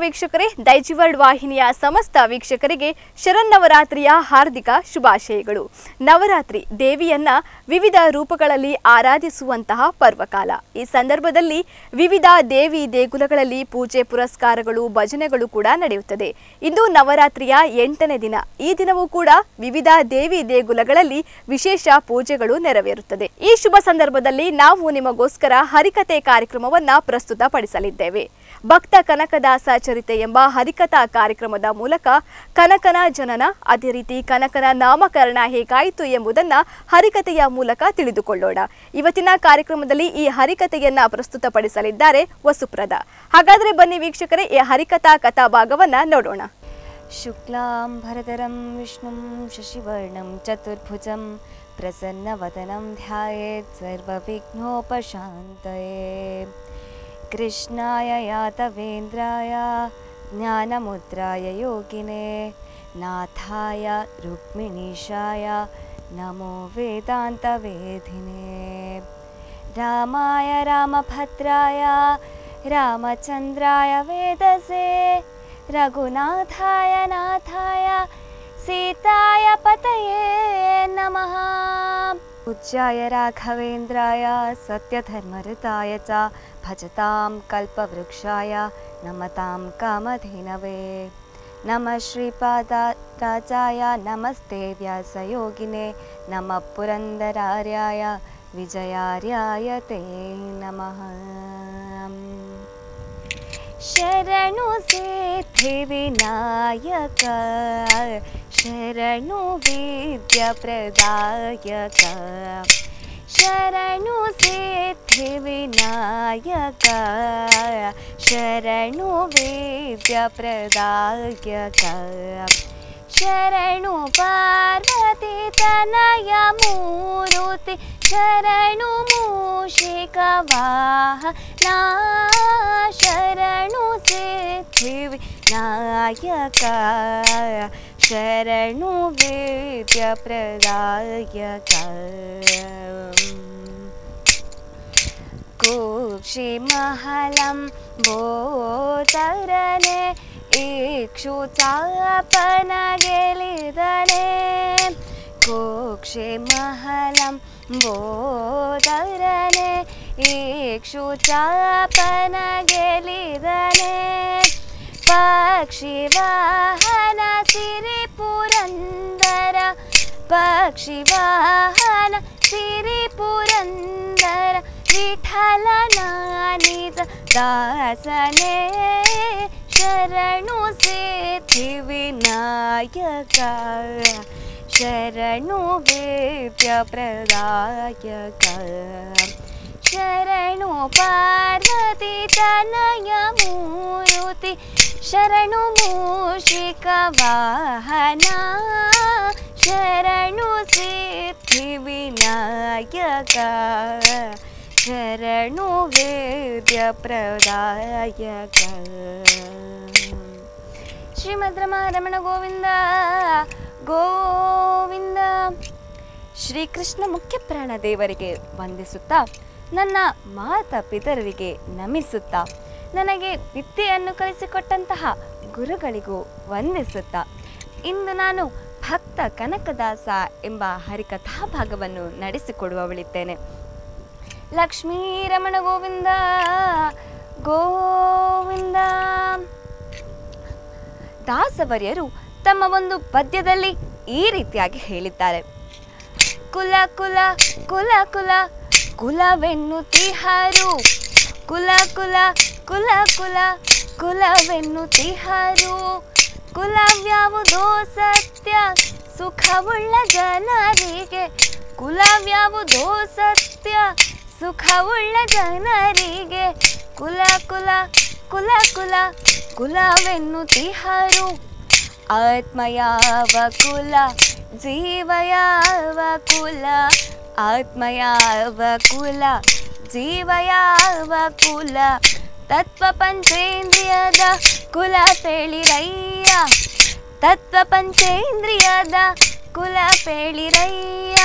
ವೀಕ್ಷಕರೇ ದೈಜಿವರ್ಡ್ ವಾಹಿನಿಯ ಸಮಸ್ತ ವೀಕ್ಷಕರಿಗೆ ಶರನ್ನವರಾತ್ರಿಯ ಹಾರ್ದಿಕ ಶುಭಾಶಯಗಳು ನವರಾತ್ರಿ ದೇವಿಯನ್ನ ವಿವಿಧ ರೂಪಗಳಲ್ಲಿ ಆರಾಧಿಸುವಂತಹ ಪರ್ವಕಾಲ ಈ ಸಂದರ್ಭದಲ್ಲಿ ವಿವಿಧ ದೇವಿ ದೇಗುಲಗಳಲ್ಲಿ ಪೂಜೆ ಪುರಸ್ಕಾರಗಳು ಭಜನೆಗಳು ಕೂಡ ನಡೆಯುತ್ತದೆ ಇಂದು ನವರಾತ್ರಿಯ ಎಂಟನೇ ದಿನ ಈ ದಿನವೂ ಕೂಡ ವಿವಿಧ ದೇವಿ ದೇಗುಲಗಳಲ್ಲಿ ವಿಶೇಷ ಪೂಜೆಗಳು ನೆರವೇರುತ್ತದೆ ಈ ಶುಭ ಸಂದರ್ಭದಲ್ಲಿ ನಾವು ನಿಮಗೋಸ್ಕರ ಹರಿಕತೆ ಕಾರ್ಯಕ್ರಮವನ್ನ ಪ್ರಸ್ತುತಪಡಿಸಲಿದ್ದೇವೆ ಭಕ್ತ ಕನಕದಾಸ ಚರಿತೆ ಎಂಬ ಹರಿಕಥಾ ಕಾರ್ಯಕ್ರಮದ ಮೂಲಕ ಕನಕನ ಜನನ ಅದೇ ರೀತಿ ಕನಕನ ನಾಮಕರಣ ಹೇಗಾಯಿತು ಎಂಬುದನ್ನ ಹರಿಕತೆಯ ಮೂಲಕ ತಿಳಿದುಕೊಳ್ಳೋಣ ಇವತ್ತಿನ ಕಾರ್ಯಕ್ರಮದಲ್ಲಿ ಈ ಹರಿಕತೆಯನ್ನ ಪ್ರಸ್ತುತಪಡಿಸಲಿದ್ದಾರೆ ವಸುಪ್ರದ ಹಾಗಾದ್ರೆ ಬನ್ನಿ ವೀಕ್ಷಕರೇ ಈ ಹರಿಕಥಾ ಕಥಾ ಭಾಗವನ್ನ ನೋಡೋಣ शुक्लां भरतरं विष्णुं शशिवर्णं चतुर्भुजं प्रसन्नवदनं ध्यायेत् सर्वविघ्नोपशान्तये कृष्णाय यादवेन्द्राय ज्ञानमुद्राय योगिने नाथाय रुक्मिणीशाय नमो वेदान्तवेधिने रामाय रामभद्राय रामचन्द्राय वेदसे रघुनाथाय नाथाय सीताय पतये नमः पूज्याय राघवेन्द्राय सत्यधर्मऋताय च भजतां कल्पवृक्षाय नमतां कामधेनवे नमः श्रीपादराजाय नमस्ते व्यासयोगिने नमः पुरन्दरार्याय विजयार्याय ते नमः ಶರಣು ಸಿದ್ಧಿವಿನಾಯಕ ಶರಣು ವಿದ್ಯ ಪ್ರದಾಯಕ ಶರಣು ಸಿದ್ಧಿವಿನಾಯಕ ಶರಣು ವಿದ್ಯ ಪ್ರದಾಯಕ ಶರಣು ಪಾರ್ವತಿ ತನಯ ಮೂರುತಿ ಶರಣು ಮೂಷಿಕ ವಾಹನ ಶರಣು ಸಿದ್ಧಿವಿ ನಾಯಕ ಶರಣು ವೇದ್ಯ ಪ್ರದಾಯಕ ಕೂಕ್ಷಿ ಮಹಲಂ ಬೋತರನೆ ಇಕ್ಷು ಚಾಪನ ಗೆಲಿದನೆ ಕೋಕ್ಷೆ ಮಹಲಂ ಬೋದರನೆ ಇಕ್ಷು ಚಾಪನ ಗೆಲಿದನೆ ಪಕ್ಷಿ ವಾಹನ ಸಿರಿ ಪುರಂದರ ಪಕ್ಷಿ ವಾಹನ ಸಿರಿ ಪುರಂದರ ವಿಠಲನ ನಿಜ ದಾಸನೆ ಶರಣು ಸಿದ್ಧಿ ವಿನಾಯಕ ಶರಣು ವೇದ್ಯ ಪ್ರದಾಯಕ ಶರಣು ಪಾರ್ವತಿ ತನಯ ಮೂರುತಿ ಶರಣು ಮೂಷಿಕ ವಾಹನ ಶರಣು ಸಿದ್ಧಿ ವಿನಾಯಕ ಶರಣು ವೇದ್ಯ ಪ್ರದಾಯಕ ಶ್ರೀಮದ್ ರಮಣ ಗೋವಿಂದ ಗೋವಿಂದ ಶ್ರೀಕೃಷ್ಣ ಮುಖ್ಯ ಪ್ರಾಣ ದೇವರಿಗೆ ವಂದಿಸುತ್ತಾ ನನ್ನ ಮಾತಾ ಪಿತರರಿಗೆ ನಮಿಸುತ್ತಾ ನನಗೆ ವಿದ್ಯೆಯನ್ನು ಕಲಿಸಿಕೊಟ್ಟಂತಹ ಗುರುಗಳಿಗೂ ವಂದಿಸುತ್ತಾ ಇಂದು ನಾನು ಭಕ್ತ ಕನಕದಾಸ ಎಂಬ ಹರಿಕಥಾ ಭಾಗವನ್ನು ನಡೆಸಿಕೊಡುವವಳಿದ್ದೇನೆ ಲಕ್ಷ್ಮೀ ರಮಣ ಗೋವಿಂದ ಗೋವಿಂದ ದಾಸವರ್ಯರು ತಮ್ಮ ಒಂದು ಪದ್ಯದಲ್ಲಿ ಈ ರೀತಿಯಾಗಿ ಹೇಳಿದ್ದಾರೆ ಕುಲ ಕುಲ ಕುಲ ಕುಲ ಕುಲವೆನ್ನುತ್ತಿಹರು ಕುಲ ಕುಲ ಕುಲ ಕುಲ ಕುಲವೆನ್ನುತ್ತಿಹರು ಕುಲವ್ಯಾವುದೋ ಸತ್ಯ ಸುಖವುಳ್ಳ ಜನರಿಗೆ ಕುಲವ್ಯಾವುದೋ ಸತ್ಯ ಸುಖವುಳ್ಳ ಜನರಿಗೆ ಕುಲ ಕುಲ ಕುಲ ಕುಲ ಕುಲವೆನ್ನುತ್ತಿಹರು ಆತ್ಮ ಯಾವ ಕುಲ ಜೀವ ಯಾವ ಕುಲ ಆತ್ಮ ಯಾವ ಕುಲ ಜೀವ ಯಾವ ಕುಲ ತತ್ವ ಪಂಚೇಂದ್ರಿಯದ ಕುಲ ಪೇಳಿರಯ್ಯ ತತ್ವ ಪಂಚೇಂದ್ರಿಯದ ಕುಲ ಪೇಳಿರಯ್ಯ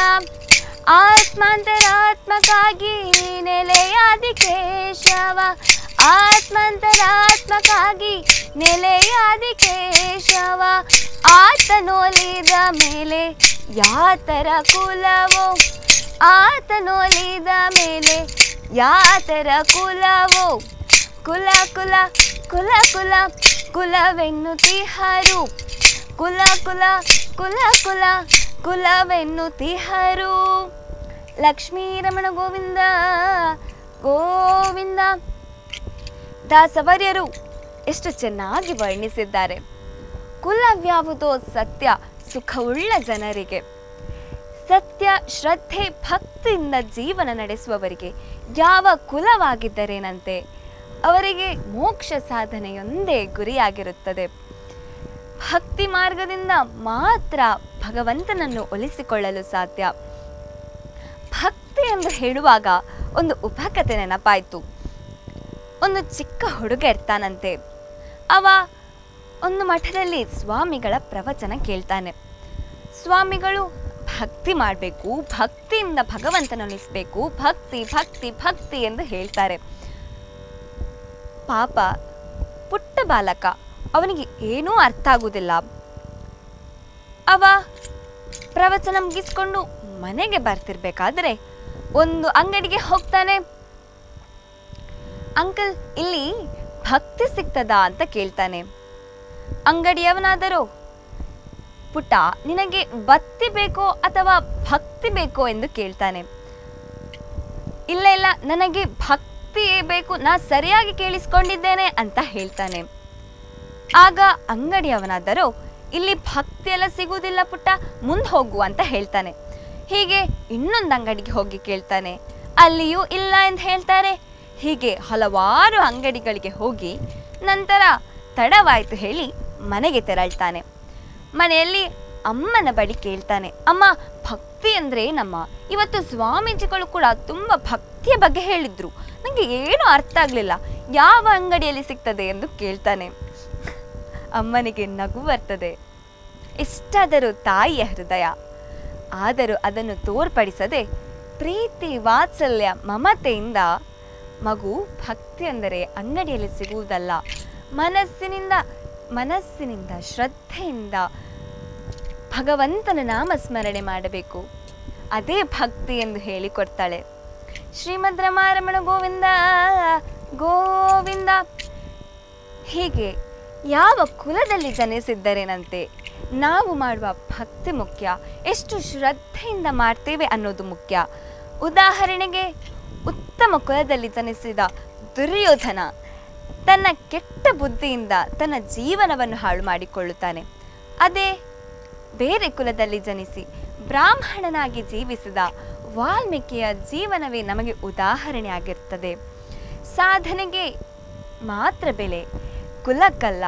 ಆತ್ಮಾಂತರಾತ್ಮಕಾಗಿ ನೆಲೆಯಾದಿ ಕೇಶವ ಆತ್ಮಾಂತರಾತ್ಮಕಾಗಿ ನೆಲೆಯಾದಿ ಕೇಶವ ಆತನೊಲಿದ ಮೇಲೆ ಯಾತರ ಕುಲವೋ ಆತನೊಲಿದ ಮೇಲೆ ಯಾತರ ಕುಲವೋ ಕುಲ ಕುಲ ಕುಲ ಕುಲ ಕುಲವೆನ್ನುತ್ತಿಹರು ಕುಲ ಕುಲ ಕುಲ ಕುಲ ಕುಲವೆನ್ನುತ್ತಿಹರು ಲಕ್ಷ್ಮೀ ರಮಣ ಗೋವಿಂದ ಗೋವಿಂದ ದಾಸವರ್ಯರು ಎಷ್ಟು ಚೆನ್ನಾಗಿ ವರ್ಣಿಸಿದ್ದಾರೆ ಕುಲವ್ಯಾವುದೋ ಸತ್ಯ ಸುಖವುಳ್ಳ ಜನರಿಗೆ ಸತ್ಯ ಶ್ರದ್ಧೆ ಭಕ್ತಿಯಿಂದ ಜೀವನ ನಡೆಸುವವರಿಗೆ ಯಾವ ಕುಲವಾಗಿದ್ದರೇನಂತೆ ಅವರಿಗೆ ಮೋಕ್ಷ ಸಾಧನೆಯೊಂದೇ ಗುರಿಯಾಗಿರುತ್ತದೆ ಭಕ್ತಿ ಮಾರ್ಗದಿಂದ ಮಾತ್ರ ಭಗವಂತನನ್ನು ಒಲಿಸಿಕೊಳ್ಳಲು ಸಾಧ್ಯ ಭಕ್ತಿ ಎಂದು ಹೇಳುವಾಗ ಒಂದು ಉಪಕಥೆ ನೆನಪಾಯಿತು ಒಂದು ಚಿಕ್ಕ ಹುಡುಗ ಇರ್ತಾನಂತೆ ಅವ ಒಂದು ಮಠದಲ್ಲಿ ಸ್ವಾಮಿಗಳ ಪ್ರವಚನ ಕೇಳ್ತಾನೆ ಸ್ವಾಮಿಗಳು ಭಕ್ತಿ ಮಾಡಬೇಕು ಭಕ್ತಿಯಿಂದ ಭಗವಂತನೊಲಿಸಬೇಕು ಭಕ್ತಿ ಭಕ್ತಿ ಭಕ್ತಿ ಎಂದು ಹೇಳ್ತಾರೆ ಪಾಪ ಪುಟ್ಟ ಬಾಲಕ ಅವನಿಗೆ ಏನೂ ಅರ್ಥ ಆಗುವುದಿಲ್ಲ ಅವ ಪ್ರವಚನ ಮುಗಿಸ್ಕೊಂಡು ಮನೆಗೆ ಬರ್ತಿರ್ಬೇಕಾದ್ರೆ ಒಂದು ಅಂಗಡಿಗೆ ಹೋಗ್ತಾನೆ ಅಂಕಲ್ ಇಲ್ಲಿ ಭಕ್ತಿ ಸಿಗ್ತದಾ ಅಂತ ಕೇಳ್ತಾನೆ ಅಂಗಡಿಯವನಾದರೂ ಪುಟ್ಟ ನಿನಗೆ ಬತ್ತಿ ಬೇಕೋ ಅಥವಾ ಭಕ್ತಿ ಬೇಕೋ ಎಂದು ಕೇಳ್ತಾನೆ ಇಲ್ಲ ಇಲ್ಲ ನನಗೆ ಭಕ್ತಿ ಬೇಕು ನಾ ಸರಿಯಾಗಿ ಕೇಳಿಸ್ಕೊಂಡಿದ್ದೇನೆ ಅಂತ ಹೇಳ್ತಾನೆ ಆಗ ಅಂಗಡಿಯವನಾದರೂ ಇಲ್ಲಿ ಭಕ್ತಿ ಎಲ್ಲ ಸಿಗುವುದಿಲ್ಲ ಪುಟ್ಟ ಮುಂದೆ ಹೋಗು ಅಂತ ಹೇಳ್ತಾನೆ ಹೀಗೆ ಇನ್ನೊಂದು ಅಂಗಡಿಗೆ ಹೋಗಿ ಕೇಳ್ತಾನೆ ಅಲ್ಲಿಯೂ ಇಲ್ಲ ಎಂದು ಹೇಳ್ತಾರೆ ಹೀಗೆ ಹಲವಾರು ಅಂಗಡಿಗಳಿಗೆ ಹೋಗಿ ನಂತರ ತಡವಾಯ್ತು ಹೇಳಿ ಮನೆಗೆ ತೆರಳ್ತಾನೆ ಮನೆಯಲ್ಲಿ ಅಮ್ಮನ ಬಳಿ ಕೇಳ್ತಾನೆ ಅಮ್ಮ ಭಕ್ತಿ ಅಂದ್ರೆ ಏನಮ್ಮ ಇವತ್ತು ಸ್ವಾಮೀಜಿಗಳು ಕೂಡ ತುಂಬ ಭಕ್ತಿಯ ಬಗ್ಗೆ ಹೇಳಿದ್ರು ನನಗೆ ಏನು ಅರ್ಥ ಆಗಲಿಲ್ಲ ಯಾವ ಅಂಗಡಿಯಲ್ಲಿ ಸಿಗ್ತದೆ ಎಂದು ಕೇಳ್ತಾನೆ ಅಮ್ಮನಿಗೆ ನಗು ಬರ್ತದೆ ಎಷ್ಟಾದರೂ ತಾಯಿಯ ಹೃದಯ ಆದರೂ ಅದನ್ನು ತೋರ್ಪಡಿಸದೆ ಪ್ರೀತಿ ವಾತ್ಸಲ್ಯ ಮಮತೆಯಿಂದ ಮಗು ಭಕ್ತಿ ಅಂದರೆ ಅಂಗಡಿಯಲ್ಲಿ ಸಿಗುವುದಲ್ಲ ಮನಸ್ಸಿನಿಂದ ಮನಸ್ಸಿನಿಂದ ಶ್ರದ್ಧೆಯಿಂದ ಭಗವಂತನ ನಾಮಸ್ಮರಣೆ ಮಾಡಬೇಕು ಅದೇ ಭಕ್ತಿ ಎಂದು ಹೇಳಿಕೊಡ್ತಾಳೆ ಶ್ರೀಮದ್ ರಮಾರಮಣ ಗೋವಿಂದ ಗೋವಿಂದ ಹೀಗೆ ಯಾವ ಕುಲದಲ್ಲಿ ಜನಿಸಿದ್ದರೇನಂತೆ ನಾವು ಮಾಡುವ ಭಕ್ತಿ ಮುಖ್ಯ ಎಷ್ಟು ಶ್ರದ್ಧೆಯಿಂದ ಮಾಡ್ತೇವೆ ಅನ್ನೋದು ಮುಖ್ಯ ಉದಾಹರಣೆಗೆ ಉತ್ತಮ ಕುಲದಲ್ಲಿ ಜನಿಸಿದ ದುರ್ಯೋಧನ ತನ್ನ ಕೆಟ್ಟ ಬುದ್ಧಿಯಿಂದ ತನ್ನ ಜೀವನವನ್ನು ಹಾಳು ಮಾಡಿಕೊಳ್ಳುತ್ತಾನೆ ಅದೇ ಬೇರೆ ಕುಲದಲ್ಲಿ ಜನಿಸಿ ಬ್ರಾಹ್ಮಣನಾಗಿ ಜೀವಿಸಿದ ವಾಲ್ಮೀಕಿಯ ಜೀವನವೇ ನಮಗೆ ಉದಾಹರಣೆ ಆಗಿರ್ತದೆ ಸಾಧನೆಗೆ ಮಾತ್ರ ಬೆಲೆ ಕುಲಕ್ಕಲ್ಲ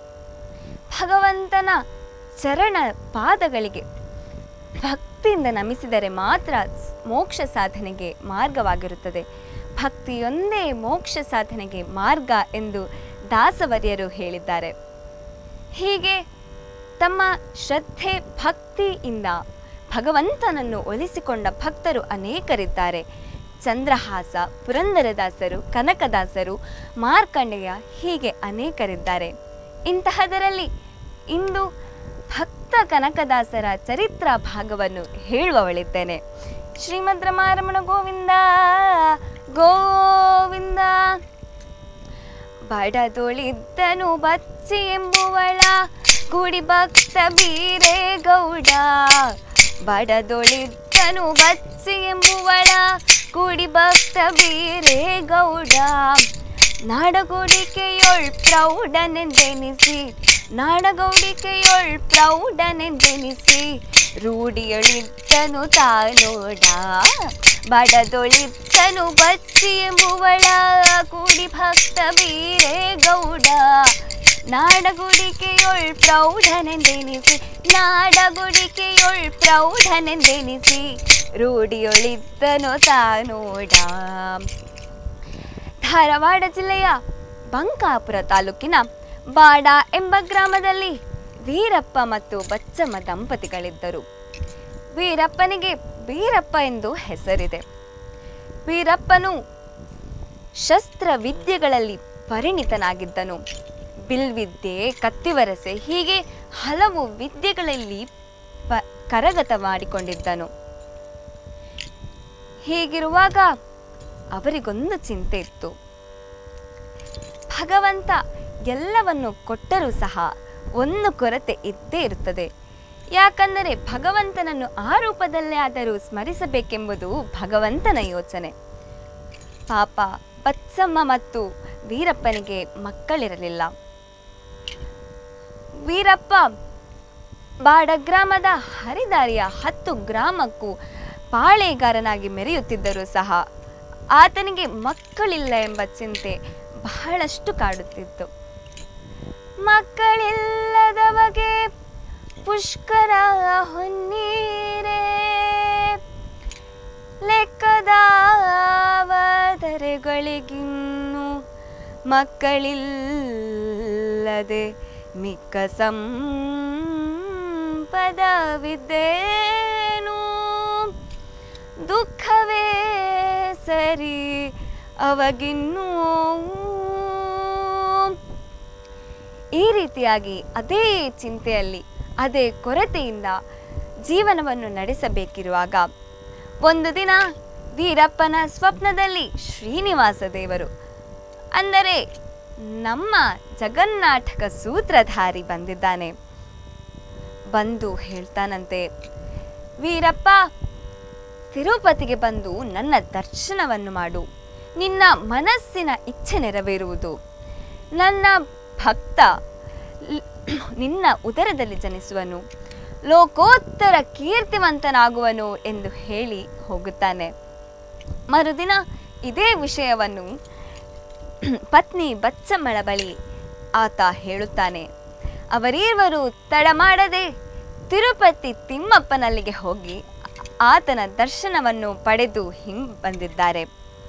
ಭಗವಂತನ ಚರಣ ಪಾದಗಳಿಗೆ ಭಕ್ತಿಯಿಂದ ನಮಿಸಿದರೆ ಮಾತ್ರ ಸ್- ಮೋಕ್ಷ ಸಾಧನೆಗೆ ಮಾರ್ಗವಾಗಿರುತ್ತದೆ ಭಕ್ತಿಯೊಂದೇ ಮೋಕ್ಷ ಸಾಧನೆಗೆ ಮಾರ್ಗ ಎಂದು ದಾಸವರ್ಯರು ಹೇಳಿದ್ದಾರೆ ಹೀಗೆ ತಮ್ಮ ಶ್ರದ್ಧೆ ಭಕ್ತಿಯಿಂದ ಭಗವಂತನನ್ನು ಒಲಿಸಿಕೊಂಡ ಭಕ್ತರು ಅನೇಕರಿದ್ದಾರೆ ಚಂದ್ರಹಾಸ ಪುರಂದರದಾಸರು ಕನಕದಾಸರು ಮಾರ್ಕಂಡೇಯ ಹೀಗೆ ಅನೇಕರಿದ್ದಾರೆ ಇಂತಹದರಲ್ಲಿ ಇಂದು ಭಕ್ತ ಕನಕದಾಸರ ಚರಿತ್ರ ಭಾಗವನ್ನು ಹೇಳುವವಳಿದ್ದೇನೆ ಶ್ರೀಮದ್ ರಮಾರಮಣ ಗೋವಿಂದ ಗೋವಿಂದ ಬಡದೊಳಿದ್ದನು ಬಚ್ಚಿ ಎಂಬುವಳ ಗುಡಿ ಭಕ್ತ ಬೀರೆ ಗೌಡ ಬಡದೊಳಿದ್ದನು ಬಚ್ಚಿ ಎಂಬುವಳ ಗುಡಿ ಭಕ್ತ ಬೀರೆ ಗೌಡ ನಾಡಗೂಡಿಕೆಯೊಳ್ ಪ್ರೌಢನೆಂದೆನಿಸಿ ನಾಡಗೌಡಿಕೆಯೊಳ್ ಪ್ರೌಢನೆಂದೆನಿಸಿ ರೂಢಿಯೊಳಿದ್ದನು ತಾನೋಡ ಬಡದೊಳಿದ್ದನು ಬಚ್ಚಿ ಎಂಬುವಳ ಕೂಡಿ ಭಕ್ತ ಬೀರೆ ಗೌಡ ನಾಡಗುಡಿಕೆಯೊಳ್ ಪ್ರೌಢನೆಂದೆನಿಸಿ ನಾಡಗುಡಿಕೆಯೊಳ್ ಪ್ರೌಢನೆಂದೆನಿಸಿ ರೂಢಿಯೊಳಿದ್ದನು ತಾನೋಡ ಧಾರವಾಡ ಜಿಲ್ಲೆಯ ಬಂಕಾಪುರ ತಾಲೂಕಿನ ಬಾಡ ಎಂಬ ಗ್ರಾಮದಲ್ಲಿ ವೀರಪ್ಪ ಮತ್ತು ಬಚ್ಚಮ್ಮ ದಂಪತಿಗಳಿದ್ದರು ವೀರಪ್ಪನಿಗೆ ವೀರಪ್ಪ ಎಂದು ಹೆಸರಿದೆ ವೀರಪ್ಪನು ಶಸ್ತ್ರ ವಿದ್ಯೆಗಳಲ್ಲಿ ಪರಿಣಿತನಾಗಿದ್ದನು ಬಿಲ್ವಿದ್ಯೆ ಕತ್ತಿವರಸೆ ಹೀಗೆ ಹಲವು ವಿದ್ಯೆಗಳಲ್ಲಿ ಪ ಕರಗತ ಮಾಡಿಕೊಂಡಿದ್ದನು ಹೀಗಿರುವಾಗ ಅವರಿಗೊಂದು ಚಿಂತೆ ಇತ್ತು ಭಗವಂತ ಎಲ್ಲವನ್ನು ಕೊಟ್ಟರೂ ಸಹ ಒಂದು ಕೊರತೆ ಇದ್ದೇ ಇರುತ್ತದೆ ಯಾಕಂದರೆ ಭಗವಂತನನ್ನು ಆ ರೂಪದಲ್ಲೇ ಆದರೂ ಸ್ಮರಿಸಬೇಕೆಂಬುದು ಭಗವಂತನ ಯೋಚನೆ ಪಾಪ ಬಚ್ಚಮ್ಮ ಮತ್ತು ವೀರಪ್ಪನಿಗೆ ಮಕ್ಕಳಿರಲಿಲ್ಲ ವೀರಪ್ಪ ಬಾಡ ಗ್ರಾಮದ ಹರಿದಾರಿಯ ಹತ್ತು ಗ್ರಾಮಕ್ಕೂ ಪಾಳೇಗಾರನಾಗಿ ಮೆರೆಯುತ್ತಿದ್ದರೂ ಸಹ ಆತನಿಗೆ ಮಕ್ಕಳಿಲ್ಲ ಎಂಬ ಚಿಂತೆ ಬಹಳಷ್ಟು ಕಾಡುತ್ತಿತ್ತು ಮಕ್ಕಳಿಲ್ಲದವಗೆ ಪುಷ್ಕರ ಹೊನ್ನೀರೇ ಲೆಕ್ಕದಾವದರೆಗಳಿಗಿನ್ನು ಮಕ್ಕಳಿಲ್ಲದೆ ಮಿಕ್ಕ ಸಂಪದವಿದ್ದೇನು ದುಃಖವೇ ಸರಿ ಅವಗಿನ್ನೂ ಈ ರೀತಿಯಾಗಿ ಅದೇ ಚಿಂತೆಯಲ್ಲಿ ಅದೇ ಕೊರತೆಯಿಂದ ಜೀವನವನ್ನು ನಡೆಸಬೇಕಿರುವಾಗ ಒಂದು ದಿನ ವೀರಪ್ಪನ ಸ್ವಪ್ನದಲ್ಲಿ ಶ್ರೀನಿವಾಸ ದೇವರು ಅಂದರೆ ನಮ್ಮ ಜಗನ್ನಾಟಕ ಸೂತ್ರಧಾರಿ ಬಂದಿದ್ದಾನೆ ಬಂದು ಹೇಳ್ತಾನಂತೆ ವೀರಪ್ಪ ತಿರುಪತಿಗೆ ಬಂದು ನನ್ನ ದರ್ಶನವನ್ನು ಮಾಡು ನಿನ್ನ ಮನಸ್ಸಿನ ಇಚ್ಛೆ ನೆರವೇರುವುದು ನನ್ನ ಭಕ್ತ ಲ್- ನಿನ್ನ ಉದರದಲ್ಲಿ ಜನಿಸುವನು ಲೋಕೋತ್ತರ ಕೀರ್ತಿವಂತನಾಗುವನು ಎಂದು ಹೇಳಿ ಹೋಗುತ್ತಾನೆ ಮರುದಿನ ಇದೇ ವಿಷಯವನ್ನು ಪತ್ನಿ ಬಚ್ಚಮ್ಮಳ ಬಳಿ ಆತ ಹೇಳುತ್ತಾನೆ ಅವರೀರ್ವರು ತಡ ಮಾಡದೆ ತಿರುಪತಿ ತಿಮ್ಮಪ್ಪನಲ್ಲಿಗೆ ಹೋಗಿ ಆತನ ದರ್ಶನವನ್ನು ಪಡೆದು ಹಿಂಗ್ ಬಂದಿದ್ದಾರೆ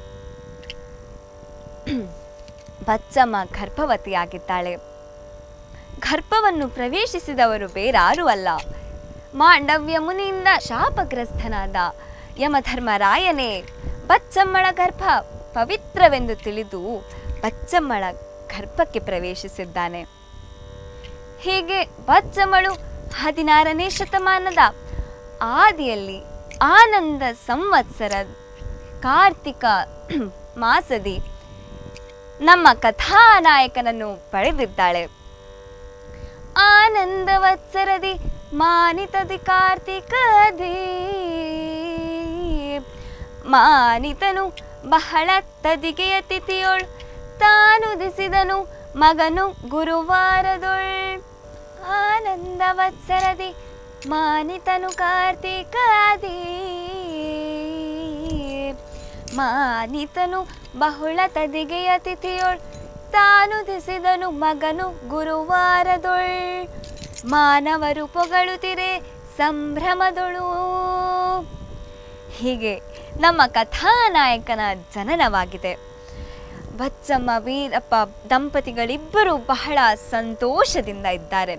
ಬಚ್ಚಮ್ಮ ಗರ್ಭವತಿಯಾಗಿದ್ದಾಳೆ ಗರ್ಭವನ್ನು ಪ್ರವೇಶಿಸಿದವರು ಬೇರಾರೂ ಅಲ್ಲ ಮಾಂಡವ್ಯ ಮುನಿಯಿಂದ ಶಾಪಗ್ರಸ್ತನಾದ ಯಮಧರ್ಮರಾಯನೇ ಬಚ್ಚಮ್ಮಳ ಗರ್ಭ ಪವಿತ್ರವೆಂದು ತಿಳಿದು ಬಚ್ಚಮ್ಮಳ ಗರ್ಭಕ್ಕೆ ಪ್ರವೇಶಿಸಿದ್ದಾನೆ ಹೀಗೆ ಬಚ್ಚಮ್ಮಳು ಹದಿನಾರನೇ ಶತಮಾನದ ಆದಿಯಲ್ಲಿ ಆನಂದ ಸಂವತ್ಸರ ಕಾರ್ತಿಕ ಮಾಸದಿ ನಮ್ಮ ಕಥಾನಾಯಕನನ್ನು ಪಡೆದಿದ್ದಾಳೆ ಆನಂದವತ್ಸರದಿ ಮಾನಿತದಿ ಕಾರ್ತಿಕದಿ ಮಾನಿತನು ಬಹಳ ತದಿಗೆಯ ತಿಥಿಯೊಳ್ ತಾನುದಿಸಿದನು ಮಗನು ಗುರುವಾರದೊಳ್ ಆನಂದವತ್ಸರದಿ ಮಾನಿತನು ಕಾರ್ತಿಕದಿ ಮಾನಿತನು ಬಹುಳ ತದಿಗೆಯ ತಿಥಿಯೊಳ್ ತಾನುದಿಸಿದನು ಮಗನು ಗುರುವಾರದೊಳ್ ಮಾನವರು ಪೊಗಳುತ್ತಿರೆ ಸಂಭ್ರಮದೊಳು ಹೀಗೆ ನಮ್ಮ ಕಥಾನಾಯಕನ ಜನನವಾಗಿದೆ ಬಚ್ಚಮ್ಮ ವೀರಪ್ಪ ದಂಪತಿಗಳಿಬ್ಬರು ಬಹಳ ಸಂತೋಷದಿಂದ ಇದ್ದಾರೆ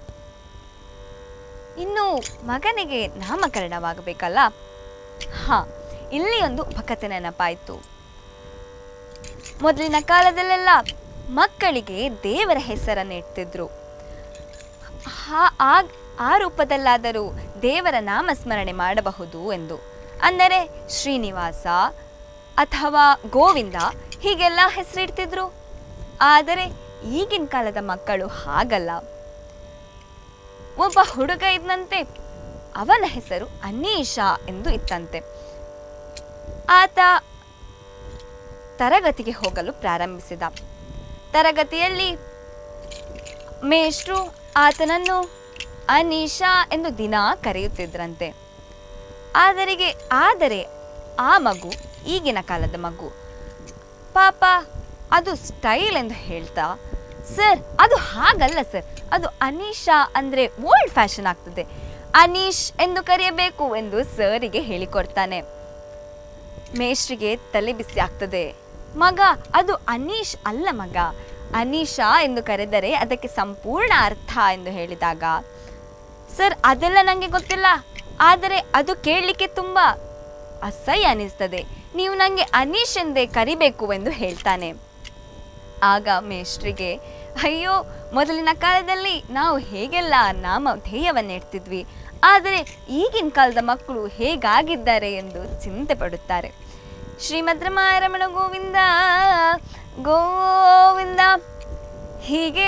ಇನ್ನು ಮಗನಿಗೆ ನಾಮಕರಣವಾಗಬೇಕಲ್ಲ ಹಾ ಇಲ್ಲಿ ಒಂದು ಉಪಕಥೆ ನೆನಪಾಯಿತು ಮೊದಲಿನ ಕಾಲದಲ್ಲೆಲ್ಲ ಮಕ್ಕಳಿಗೆ ದೇವರ ಹೆಸರನ್ನು ಇಡ್ತಿದ್ರು ಆ- ಆ- ಆ ರೂಪದಲ್ಲಾದರೂ ದೇವರ ನಾಮಸ್ಮರಣೆ ಮಾಡಬಹುದು ಎಂದು ಅಂದರೆ ಶ್ರೀನಿವಾಸ ಅಥವಾ ಗೋವಿಂದ ಹೀಗೆಲ್ಲ ಹೆಸರಿಡ್ತಿದ್ರು ಆದರೆ ಈಗಿನ ಕಾಲದ ಮಕ್ಕಳು ಹಾಗಲ್ಲ ಒಬ್ಬ ಹುಡುಗ ಇದ್ದಂತೆ ಅವನ ಹೆಸರು ಅನೀಶ ಎಂದು ಇತ್ತಂತೆ ಆತ ತರಗತಿಗೆ ಹೋಗಲು ಪ್ರಾರಂಭಿಸಿದ ತರಗತಿಯಲ್ಲಿ ಮೇಷ್ಟ್ರು ಆತನನ್ನು ಅನೀಶಾ ಎಂದು ದಿನ ಕರೆಯುತ್ತಿದ್ರಂತೆ ಆದರಿಗೆ ಆದರೆ ಆ ಮಗು ಈಗಿನ ಕಾಲದ ಮಗು ಪಾಪ ಅದು ಸ್ಟೈಲ್ ಎಂದು ಹೇಳ್ತಾ ಸರ್ ಅದು ಹಾಗಲ್ಲ ಸರ್ ಅದು ಅನೀಶಾ ಅಂದರೆ ಓಲ್ಡ್ ಫ್ಯಾಷನ್ ಆಗ್ತದೆ ಅನೀಶ್ ಎಂದು ಕರೆಯಬೇಕು ಎಂದು ಸರಿಗೆ ಹೇಳಿಕೊಡ್ತಾನೆ ಮೇಷ್ಟ್ರಿಗೆ ತಲೆ ಬಿಸಿ ಆಗ್ತದೆ ಮಗ ಅದು ಅನೀಶ್ ಅಲ್ಲ ಮಗ ಅನೀಶಾ ಎಂದು ಕರೆದರೆ ಅದಕ್ಕೆ ಸಂಪೂರ್ಣ ಅರ್ಥ ಎಂದು ಹೇಳಿದಾಗ ಸರ್ ಅದೆಲ್ಲ ನನಗೆ ಗೊತ್ತಿಲ್ಲ ಆದರೆ ಅದು ಕೇಳಲಿಕ್ಕೆ ತುಂಬ ಅಸಹ್ಯ ಅನಿಸ್ತದೆ ನೀವು ನನಗೆ ಅನೀಶ್ ಎಂದೇ ಕರಿಬೇಕು ಎಂದು ಹೇಳ್ತಾನೆ ಆಗ ಮೇಷ್ಟ್ರಿಗೆ ಅಯ್ಯೋ ಮೊದಲಿನ ಕಾಲದಲ್ಲಿ ನಾವು ಹೇಗೆಲ್ಲ ನಾಮ ಧ್ಯೇಯವನ್ನು ಇಡ್ತಿದ್ವಿ ಆದರೆ ಈಗಿನ ಕಾಲದ ಮಕ್ಕಳು ಹೇಗಾಗಿದ್ದಾರೆ ಎಂದು ಚಿಂತೆ ಪಡುತ್ತಾರೆ ಶ್ರೀಮದ್ ರಮಾರಮಣ ಗೋವಿಂದ ಗೋವಿಂದ ಹೀಗೆ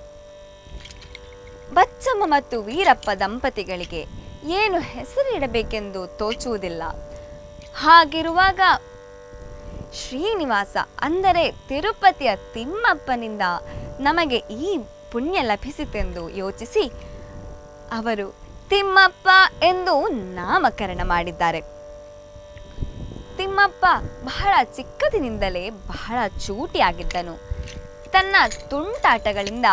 ಬಚ್ಚಮ್ಮ ಮತ್ತು ವೀರಪ್ಪ ದಂಪತಿಗಳಿಗೆ ಏನು ಹೆಸರಿಡಬೇಕೆಂದು ತೋಚುವುದಿಲ್ಲ ಹಾಗಿರುವಾಗ ಶ್ರೀನಿವಾಸ ಅಂದರೆ ತಿರುಪತಿಯ ತಿಮ್ಮಪ್ಪನಿಂದ ನಮಗೆ ಈ ಪುಣ್ಯ ಲಭಿಸಿತೆಂದು ಯೋಚಿಸಿ ಅವರು ತಿಮ್ಮಪ್ಪ ಎಂದು ನಾಮಕರಣ ಮಾಡಿದ್ದಾರೆ ತಿಮ್ಮಪ್ಪ ಬಹಳ ಚಿಕ್ಕದಿನಿಂದಲೇ ಬಹಳ ಚೂಟಿಯಾಗಿದ್ದನು ತನ್ನ ತುಂಟಾಟಗಳಿಂದ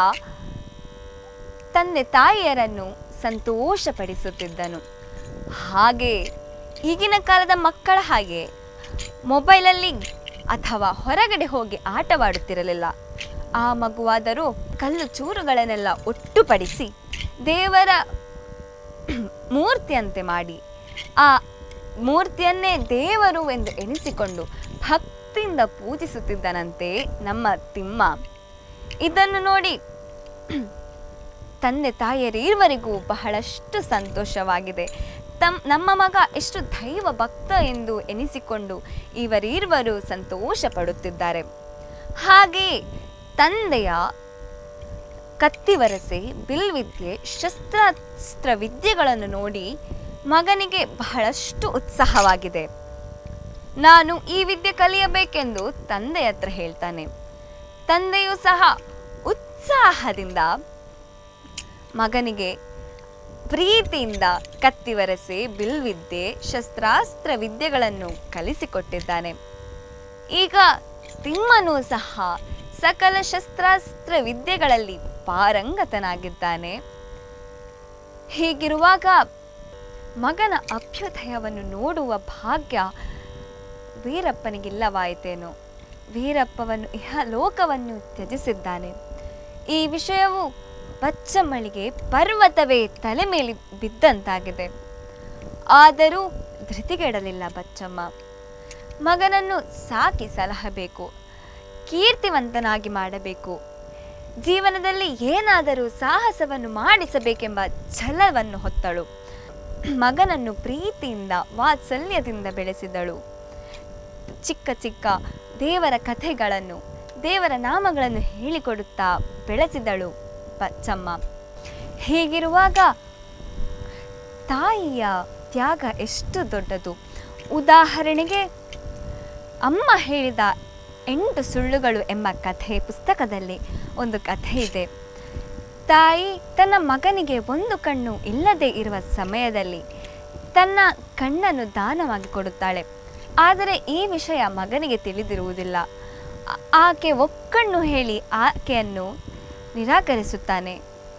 ತಂದೆ ತಾಯಿಯರನ್ನು ಸಂತೋಷಪಡಿಸುತ್ತಿದ್ದನು ಹಾಗೆ ಈಗಿನ ಕಾಲದ ಮಕ್ಕಳ ಹಾಗೆ ಮೊಬೈಲಲ್ಲಿ ಅಥವಾ ಹೊರಗಡೆ ಹೋಗಿ ಆಟವಾಡುತ್ತಿರಲಿಲ್ಲ ಆ ಮಗುವಾದರೂ ಕಲ್ಲು ಚೂರುಗಳನ್ನೆಲ್ಲ ಒಟ್ಟುಪಡಿಸಿ ದೇವರ ಮೂರ್ತಿಯಂತೆ ಮಾಡಿ ಆ ಮೂರ್ತಿಯನ್ನೇ ದೇವರು ಎಂದು ಎನಿಸಿಕೊಂಡು ಭಕ್ತಿಯಿಂದ ಪೂಜಿಸುತ್ತಿದ್ದನಂತೆ ನಮ್ಮ ತಿಮ್ಮ ಇದನ್ನು ನೋಡಿ ತಂದೆ ತಾಯಿಯರಿರುವರಿಗೂ ಬಹಳಷ್ಟು ಸಂತೋಷವಾಗಿದೆ ತಮ್ ನಮ್ಮ ಮಗ ಎಷ್ಟು ದೈವ ಭಕ್ತ ಎಂದು ಎನಿಸಿಕೊಂಡು ಇವರಿರುವರು ಸಂತೋಷ ಪಡುತ್ತಿದ್ದಾರೆ ಹಾಗೆ ತಂದೆಯ ಕತ್ತಿವರಸೆ ಬಿಲ್ವಿದ್ಯೆ ಶಸ್ತ್ರಾಸ್ತ್ರ ವಿದ್ಯೆಗಳನ್ನು ನೋಡಿ ಮಗನಿಗೆ ಬಹಳಷ್ಟು ಉತ್ಸಾಹವಾಗಿದೆ ನಾನು ಈ ವಿದ್ಯೆ ಕಲಿಯಬೇಕೆಂದು ತಂದೆಯ ಹತ್ರ ಹೇಳ್ತಾನೆ ತಂದೆಯೂ ಸಹ ಉತ್ಸಾಹದಿಂದ ಮಗನಿಗೆ ಪ್ರೀತಿಯಿಂದ ಕತ್ತಿವರಸೆ ಬಿಲ್ವಿದ್ಯೆ ಶಸ್ತ್ರಾಸ್ತ್ರ ವಿದ್ಯೆಗಳನ್ನು ಕಲಿಸಿಕೊಟ್ಟಿದ್ದಾನೆ ಈಗ ತಿಮ್ಮನೂ ಸಹ ಸಕಲ ಶಸ್ತ್ರಾಸ್ತ್ರ ವಿದ್ಯೆಗಳಲ್ಲಿ ಪಾರಂಗತನಾಗಿದ್ದಾನೆ ಹೀಗಿರುವಾಗ ಮಗನ ಅಭ್ಯುದಯವನ್ನು ನೋಡುವ ಭಾಗ್ಯ ವೀರಪ್ಪನಿಗಿಲ್ಲವಾಯಿತೇನೋ ವೀರಪ್ಪವನ್ನು ಇಹ ಲೋಕವನ್ನು ತ್ಯಜಿಸಿದ್ದಾನೆ ಈ ವಿಷಯವು ಬಚ್ಚಮ್ಮಳಿಗೆ ಪರ್ವತವೇ ತಲೆ ಮೇಲೆ ಬಿದ್ದಂತಾಗಿದೆ ಆದರೂ ಧೃತಿಗೆಡಲಿಲ್ಲ ಬಚ್ಚಮ್ಮ ಮಗನನ್ನು ಸಾಕಿ ಸಲಹಬೇಕು ಕೀರ್ತಿವಂತನಾಗಿ ಮಾಡಬೇಕು ಜೀವನದಲ್ಲಿ ಏನಾದರೂ ಸಾಹಸವನ್ನು ಮಾಡಿಸಬೇಕೆಂಬ ಛಲವನ್ನು ಹೊತ್ತಳು ಮಗನನ್ನು ಪ್ರೀತಿಯಿಂದ ವಾತ್ಸಲ್ಯದಿಂದ ಬೆಳೆಸಿದಳು ಚಿಕ್ಕ ಚಿಕ್ಕ ದೇವರ ಕಥೆಗಳನ್ನು ದೇವರ ನಾಮಗಳನ್ನು ಹೇಳಿಕೊಡುತ್ತಾ ಬೆಳೆಸಿದಳು ಬಚ್ಚಮ್ಮ ಹೀಗಿರುವಾಗ ತಾಯಿಯ ತ್ಯಾಗ ಎಷ್ಟು ದೊಡ್ಡದು ಉದಾಹರಣೆಗೆ ಅಮ್ಮ ಹೇಳಿದ ಎಂಟು ಸುಳ್ಳುಗಳು ಎಂಬ ಕಥೆ ಪುಸ್ತಕದಲ್ಲಿ ಒಂದು ಕಥೆ ಇದೆ ತಾಯಿ ತನ್ನ ಮಗನಿಗೆ ಒಂದು ಕಣ್ಣು ಇಲ್ಲದೆ ಇರುವ ಸಮಯದಲ್ಲಿ ತನ್ನ ಕಣ್ಣನ್ನು ದಾನವಾಗಿ ಕೊಡುತ್ತಾಳೆ ಆದರೆ ಈ ವಿಷಯ ಮಗನಿಗೆ ತಿಳಿದಿರುವುದಿಲ್ಲ ಆ- ಆಕೆ ಒಕ್ಕಣ್ಣು ಹೇಳಿ ಆಕೆಯನ್ನು ನಿರಾಕರಿಸುತ್ತಾನೆ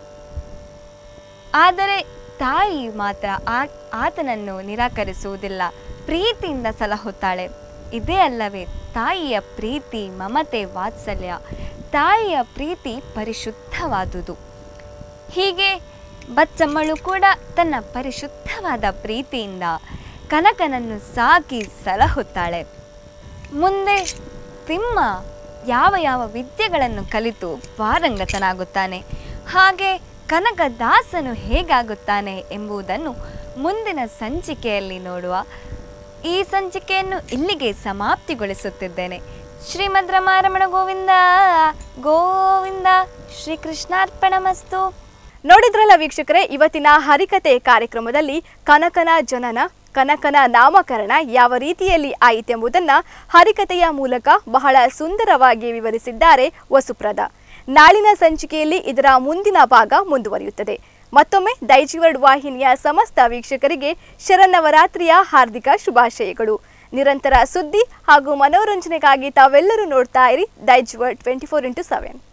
ಆದರೆ ತಾಯಿ ಮಾತ್ರ ಆ- ಆತನನ್ನು ನಿರಾಕರಿಸುವುದಿಲ್ಲ ಪ್ರೀತಿಯಿಂದ ಸಲಹುತ್ತಾಳೆ ಇದೇ ಅಲ್ಲವೇ ತಾಯಿಯ ಪ್ರೀತಿ ಮಮತೆ ವಾತ್ಸಲ್ಯ ತಾಯಿಯ ಪ್ರೀತಿ ಪರಿಶುದ್ಧವಾದುದು ಹೀಗೆ ಬಚ್ಚಮ್ಮಳು ಕೂಡ ತನ್ನ ಪರಿಶುದ್ಧವಾದ ಪ್ರೀತಿಯಿಂದ ಕನಕನನ್ನು ಸಾಕಿ ಸಲಹುತ್ತಾಳೆ ಮುಂದೆ ತಿಮ್ಮ ಯಾವ ಯಾವ ವಿದ್ಯೆಗಳನ್ನು ಕಲಿತು ಪಾರಂಗತನಾಗುತ್ತಾನೆ ಹಾಗೆ ಕನಕದಾಸನು ಹೇಗಾಗುತ್ತಾನೆ ಎಂಬುದನ್ನು ಮುಂದಿನ ಸಂಚಿಕೆಯಲ್ಲಿ ನೋಡುವ ಈ ಸಂಚಿಕೆಯನ್ನು ಇಲ್ಲಿಗೆ ಸಮಾಪ್ತಿಗೊಳಿಸುತ್ತಿದ್ದೇನೆ ಶ್ರೀಮದ್ ರಮಾರಮಣ ಗೋವಿಂದ ಗೋವಿಂದ ಶ್ರೀಕೃಷ್ಣಾರ್ಪಣಮಸ್ತು ನೋಡಿದ್ರಲ್ಲ ವೀಕ್ಷಕರೇ ಇವತ್ತಿನ ಹರಿಕತೆ ಕಾರ್ಯಕ್ರಮದಲ್ಲಿ ಕನಕನ ಜನನ ಕನಕನ ನಾಮಕರಣ ಯಾವ ರೀತಿಯಲ್ಲಿ ಆಯಿತೆಂಬುದನ್ನ ಹರಿಕತೆಯ ಮೂಲಕ ಬಹಳ ಸುಂದರವಾಗಿ ವಿವರಿಸಿದ್ದಾರೆ ವಸುಪ್ರದ ನಾಳಿನ ಸಂಚಿಕೆಯಲ್ಲಿ ಇದರ ಮುಂದಿನ ಭಾಗ ಮುಂದುವರಿಯುತ್ತದೆ ಮತ್ತೊಮ್ಮೆ ದೈಜಿವರ್ಡ್ ವಾಹಿನಿಯ ಸಮಸ್ತ ವೀಕ್ಷಕರಿಗೆ ಶರನ್ನವರಾತ್ರಿಯ ಹಾರ್ದಿಕ ಶುಭಾಶಯಗಳು ನಿರಂತರ ಸುದ್ದಿ ಹಾಗೂ ಮನೋರಂಜನೆಗಾಗಿ ತಾವೆಲ್ಲರೂ ನೋಡ್ತಾ ಇರಿ Daijiworld twenty four into seven